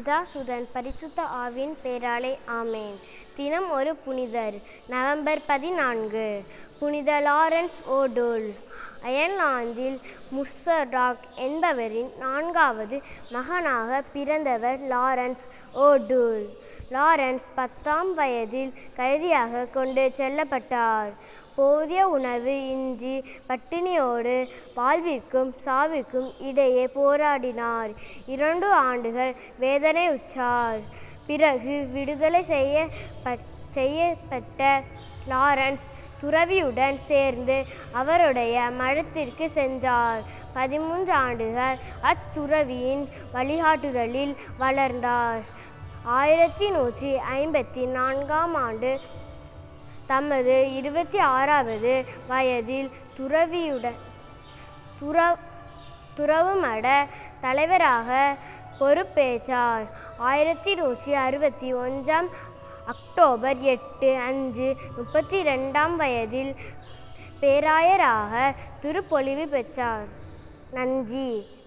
பிதாசுதன் பரிசுத்த ஆவின் பேராலே ஆமேன் தினம் ஒரு புனிதர் நவம்பர் பதினான்கு புனித லாரன்ஸ் ஓடோல் அயர்லாந்தில் முர்சடாக் என்பவரின் நான்காவது மகனாக பிறந்தவர் லாரன்ஸ் ஓடூல் லாரன்ஸ் பத்தாம் வயதில் கைதியாக கொண்டு செல்லப்பட்டார் போதிய உணவு இன்றி பட்டினியோடு வாழ்விற்கும் சாவிற்கும் இடையே போராடினார் இரண்டு ஆண்டுகள் வேதனை உற்றார் பிறகு விடுதலை செய்யப்பட் செய்யப்பட்ட லாரன்ஸ் துறவியுடன் சேர்ந்து அவருடைய மடத்திற்கு சென்றார் பதிமூன்று ஆண்டுகள் அத்துறவியின் வழிகாட்டுதலில் வளர்ந்தார் ஆயிரத்தி நூற்றி ஐம்பத்தி நான்காம் ஆண்டு தமது இருபத்தி ஆறாவது வயதில் துறவியுடன் துற துறவுமட தலைவராக பொறுப்பேற்றார் ஆயிரத்தி நூற்றி அறுபத்தி ஒன்றாம் அக்டோபர் எட்டு அஞ்சு முப்பத்தி ரெண்டாம் வயதில் பேராயராக திருப்பொழிவு பெற்றார் நன்றி